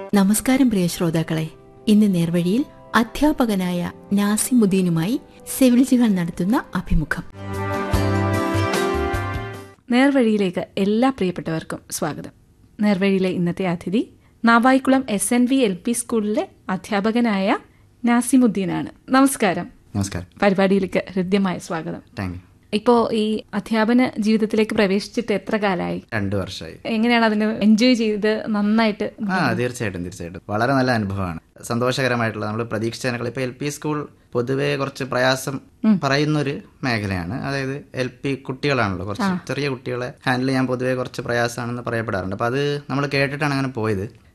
നമസ്കാരം പ്രിയ ശ്രോതാക്കളെ ഇന്ന് നേർവഴിയിൽ അധ്യാപകനായ നാസിമുദ്ദീനുമായി സിവിൽ ജിഹാൻ നടത്തുന്ന അഭിമുഖം നേർവഴിയിലേക്ക് എല്ലാ പ്രിയപ്പെട്ടവർക്കും സ്വാഗതം നേർവഴിയിലെ ഇന്നത്തെ അതിഥി Navaikulam S N V L P സ്കൂളിലെ അധ്യാപകനായ നാസിമുദ്ദീനാണ് നമസ്കാരം നമസ്കാരം പരിപാടിയിലേക്ക് ഹൃദ്യമായ സ്വാഗതം താങ്ക് യു ഇപ്പോ ഈ അധ്യാപന ജീവിതത്തിലേക്ക് പ്രവേശിച്ചിട്ട് എത്ര കാലമായി രണ്ടു വർഷമായി എങ്ങനെയാണ് അതിന് എൻജോയ് ചെയ്ത് നന്നായിട്ട് ആ തീർച്ചയായിട്ടും തീർച്ചയായിട്ടും വളരെ നല്ല അനുഭവമാണ് സന്തോഷകരമായിട്ടുള്ള നമ്മൾ പ്രതീക്ഷിച്ചതിനേക്കാൾ ഇപ്പൊ എൽ പി സ്കൂൾ പൊതുവെ കുറച്ച് പ്രയാസം പറയുന്ന ഒരു മേഖലയാണ് അതായത് എൽ പി കുട്ടികളാണല്ലോ കുറച്ച് ചെറിയ കുട്ടികളെ ഹാൻഡിൽ ചെയ്യാൻ പൊതുവെ കുറച്ച് പ്രയാസമാണെന്ന് പറയപ്പെടാറുണ്ട് അപ്പൊ അത് നമ്മൾ കേട്ടിട്ടാണ് അങ്ങനെ പോയത്